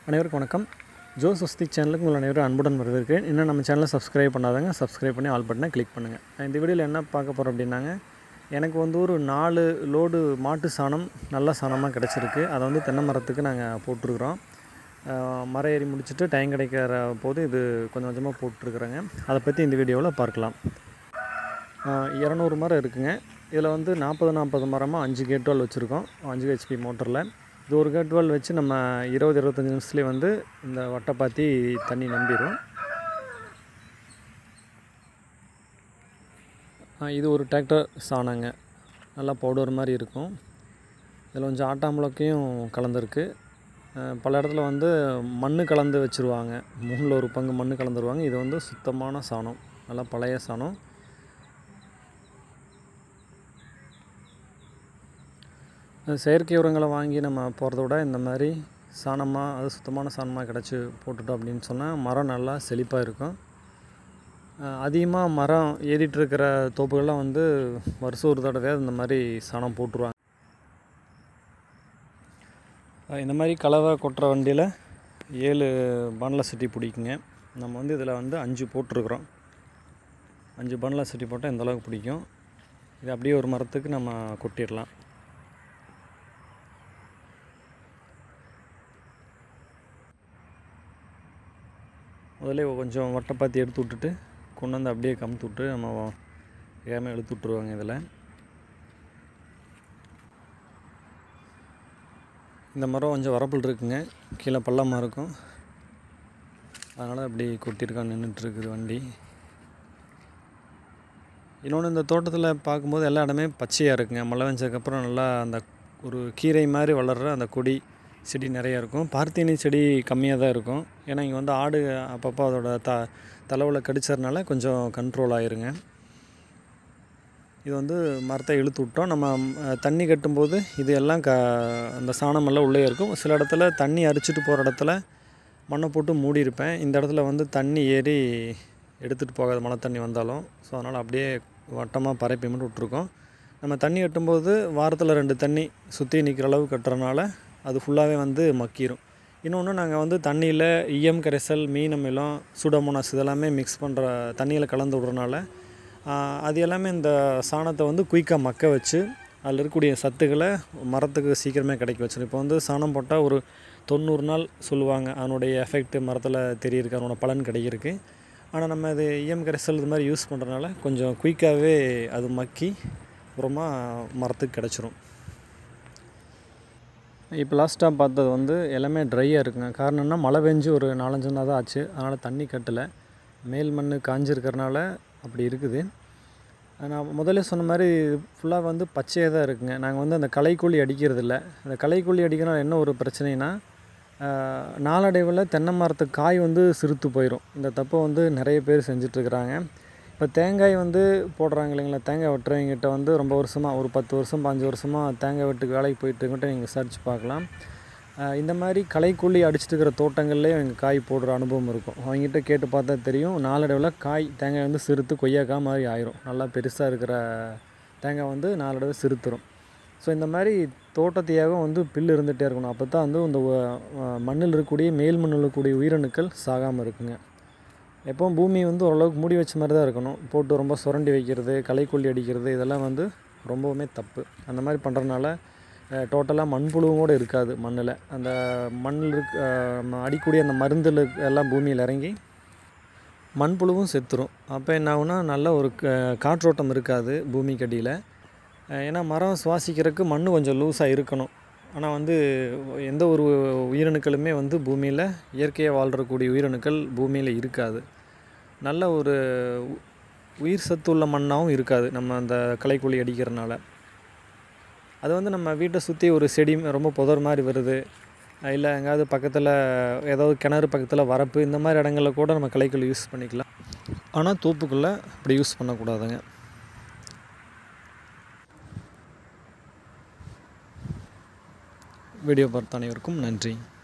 அனைவருக்கும் வணக்கம் ஜோ ஸ்வஸ்திக் சேனலுக்கு உங்கள் அனைவரும் அன்புடன் வரவேற்கிறேன் இன்னும் நம்ம சேனலை சப்ஸ்கிரைப் பண்ணாதவங்க சப்ஸ்கிரைப் பண்ணி ஆல் பட்டனை கிளிக் பண்ணுங்கள் இந்த வீடியோவில் என்ன பார்க்க போகிறோம் அப்படின்னாங்க எனக்கு வந்து ஒரு நாலு லோடு மாட்டு சாணம் நல்ல சாணமாக கிடச்சிருக்கு அதை வந்து தென்னை மரத்துக்கு நாங்கள் போட்டிருக்கிறோம் அஹ் மரம் ஏறி முடிச்சுட்டு டைம் கிடைக்கிற போது இது கொஞ்சம் கொஞ்சமாக போட்டிருக்குறேங்க அதை பற்றி இந்த வீடியோவில் பார்க்கலாம் இரநூறு மரம் இருக்குங்க இதில் வந்து நாற்பது நாற்பது மரமாக அஞ்சு கேட்வால் வச்சுருக்கோம் அஞ்சு ஹெச்பி மோட்டரில் இது ஒரு கேட்வால் வச்சு நம்ம இருபது இருபத்தஞ்சி நிமிஷத்துலேயே வந்து இந்த வட்டைப்பாத்தி தண்ணி நம்பிடும் இது ஒரு டிராக்டர் சாணங்க நல்லா பவுடர் மாதிரி இருக்கும் இதில் கொஞ்சம் ஆட்டாம்புழக்கையும் கலந்துருக்கு அஹ் பல இடத்துல வந்து மண் கலந்து வச்சுருவாங்க மூணில் ஒரு பங்கு மண் கலந்துருவாங்க இது வந்து சுத்தமான சாணம் நல்லா பழைய சாணம் செயற்கை உரங்களை வாங்கி நம்ம போகிறத விட இந்த மாதிரி சாணமாக அது சுத்தமான சாணமாக கிடச்சி போட்டுட்டோம் அப்படின்னு சொன்னால் மரம் நல்லா செழிப்பாக இருக்கும் அதிகமாக மரம் ஏறிட்டு இருக்கிற தோப்புகள்லாம் வந்து வருஷம் ஒரு தடவையாவது இந்த மாதிரி சாணம் போட்டுருவாங்க அஹ் இந்த மாதிரி கலவை கொட்டுற வண்டியில் ஏழு பன்னில் சிட்டி பிடிக்குங்க நம்ம வந்து இதில் வந்து அஞ்சு போட்டிருக்குறோம் அஞ்சு பன்னில் சிட்டி போட்டால் இந்த அளவுக்கு பிடிக்கும் இது அப்படியே ஒரு மரத்துக்கு நம்ம கொட்டிடலாம் முதல்ல கொஞ்சம் வட்டைப்பாத்தி எடுத்து விட்டுட்டு கொண்டு வந்து அப்படியே கமுத்து விட்டு நம்ம ஏமே இழுத்து விட்ருவாங்க இதில் இந்த மரம் கொஞ்சம் வரப்பில் இருக்குங்க கீழே பள்ளமாக இருக்கும் அதனால் அப்படி கொட்டியிருக்கான்னு நின்றுட்டுருக்குது வண்டி இன்னொன்று இந்த தோட்டத்தில் பார்க்கும்போது எல்லா இடமே பச்சையாக இருக்குங்க மழை வெஞ்சதுக்கப்புறம் நல்லா அந்த ஒரு கீரை மாதிரி வளர்கிற அந்த கொடி செடி நிறையா இருக்கும் பார்த்தீனி செடி கம்மியாக தான் இருக்கும் ஏன்னா இங்கே வந்து ஆடு அப்பப்போ அதோட த தலைவில் கடிச்சதுனால கொஞ்சம் கண்ட்ரோல் ஆயிருங்க இது வந்து மரத்தை இழுத்து விட்டோம் நம்ம அஹ், தண்ணி கட்டும்போது இது எல்லாம் க அந்த சாணமெல்லாம் உள்ளே இருக்கும் சில இடத்துல தண்ணி அரிச்சிட்டு போகிற இடத்துல மண்ணை போட்டு மூடி இருப்பேன் இந்த இடத்துல வந்து தண்ணி ஏறி எடுத்துகிட்டு போகாது மழை தண்ணி வந்தாலும் ஸோ அதனால் அப்படியே வட்டமாக பரப்பி மட்டும் விட்ருக்கோம் நம்ம தண்ணி கட்டும்போது வாரத்தில் ரெண்டு தண்ணி சுற்றி நிற்கிற அளவு கட்டுறனால அது ஃபுல்லாகவே வந்து மக்கிரும் இன்னொன்று நாங்கள் வந்து தண்ணியில் ஈயம் கரைசல் மீன் அமிலம் சூடோமோனாஸ் இதெல்லாமே மிக்ஸ் பண்ணுற தண்ணியில் கலந்து விட்றனால ஆஹ், அது எல்லாமே இந்த சாணத்தை வந்து குயிக்காக மக்க வச்சு அதில் இருக்கக்கூடிய சத்துக்களை மரத்துக்கு சீக்கிரமே கிடைக்க வச்சிடும் இப்போ வந்து சாணம் போட்டால் ஒரு தொண்ணூறு நாள் சொல்லுவாங்க அதனுடைய எஃபெக்ட் மரத்தில் தெரியிருக்கு அதனோட பலன் கிடைக்கிறதுக்கு ஆனால் நம்ம இது ஈயம் கரைசல் இது மாதிரி யூஸ் பண்ணுறதுனால கொஞ்சம் குயிக்காகவே அது மக்கி உரமாக மரத்துக்கு கிடச்சிரும் இப்போ லாஸ்ட்டாக பார்த்தது வந்து எல்லாமே ட்ரையாக இருக்குங்க காரணம்னா மழை பெஞ்சு ஒரு நாலஞ்சு நாள் தான் ஆச்சு அதனால் தண்ணி கட்டலை மேல் மண் காஞ்சிருக்கிறனால அப்படி இருக்குது நான் முதல்ல சொன்ன மாதிரி ஃபுல்லாக வந்து பச்சையாக தான் இருக்குங்க நாங்கள் வந்து அந்த களைக்கொல்லி அடிக்கிறது இல்ல அந்த களைக்கொல்லி அடிக்கிறனால என்ன ஒரு பிரச்சனைனா ஆஹ், நாளடைவில் தென்னை மரத்துக்கு காய் வந்து சிறுத்து போயிடும் இந்த தப்பை வந்து நிறைய பேர் செஞ்சிட்ருக்குறாங்க இப்போ தேங்காய் வந்து போடுறாங்க இல்லைங்களா தேங்காய் வெட்டுறவங்கிட்ட வந்து ரொம்ப வருஷமாக ஒரு பத்து வருஷம் பாஞ்சு வருஷமாக தேங்காய் வெட்டுக்கு வேலைக்கு போயிட்டுருக்கிட்ட நீங்கள் விசாரிச்சு பார்க்கலாம் ஆஹ் இந்த மாதிரி களைக்கொல்லி அடிச்சிட்டு இருக்கிற தோட்டங்கள்லேயும் எங்கள் காய் போடுற அனுபவம் இருக்கும் அவங்ககிட்ட கேட்டு பார்த்தா தெரியும் நாளடைவில் காய் தேங்காய் வந்து சிறுத்து கொய்யாக்காய் மாதிரி ஆயிரும் நல்லா பெருசாக இருக்கிற தேங்காய் வந்து நாளடைவில் சிறுத்துரும் ஸோ இந்த மாதிரி தோட்டத்தையாகவும் வந்து பில் இருந்துகிட்டே இருக்கணும் அப்போ தான் வந்து இந்த உ- அஹ் மண்ணில் இருக்கக்கூடிய மேல் மண்ணில் இருக்கக்கூடிய உயிரணுக்கள் சாகாமல் இருக்குங்க எப்பவும் பூமி வந்து ஓரளவுக்கு மூடி வச்ச மாதிரி தான் இருக்கணும் போட்டு ரொம்ப சுரண்டி வைக்கிறது களைக்கொல்லி அடிக்கிறது இதெல்லாம் வந்து ரொம்பவுமே தப்பு அந்த மாதிரி பண்ணுறதுனால டோட்டலாக மண்புழுவும் கூட இருக்காது மண்ணில் அந்த மண்ணில் இருக்க அஹ், நம்ம அடிக்கூடிய அந்த மருந்தில் எல்லாம் பூமியில் இறங்கி மண்புழுவும் செத்துரும் அப்போ என்ன ஆகுனா நல்ல ஒரு க- காற்றோட்டம் இருக்காது பூமிக்கு அடியில் அஹ், ஏன்னா மரம் சுவாசிக்கிறதுக்கு மண் கொஞ்சம் லூஸாக இருக்கணும் ஆனால் வந்து எந்த ஒரு உயிரணுக்களுமே வந்து பூமியில் இயற்கையாக வாழ்கிறக்கூடிய உயிரணுக்கள் பூமியில் இருக்காது நல்ல ஒரு உ- உயிர் சத்து உள்ள மண்ணாகவும் இருக்காது நம்ம அந்த களைக்கொல்லி அடிக்கிறனால அது வந்து நம்ம வீட்டை சுற்றி ஒரு செடி ரொம்ப புதர் மாதிரி வருது இல்லை எங்கேயாவது பக்கத்தில் ஏதாவது கிணறு பக்கத்தில் வரப்பு இந்த மாதிரி இடங்களில் கூட நம்ம களைக்கொல்லி யூஸ் பண்ணிக்கலாம் ஆனால் தோப்புக்குள்ளே அப்படி யூஸ் பண்ணக்கூடாதுங்க வீடியோ பார்த்த அனைவருக்கும் நன்றி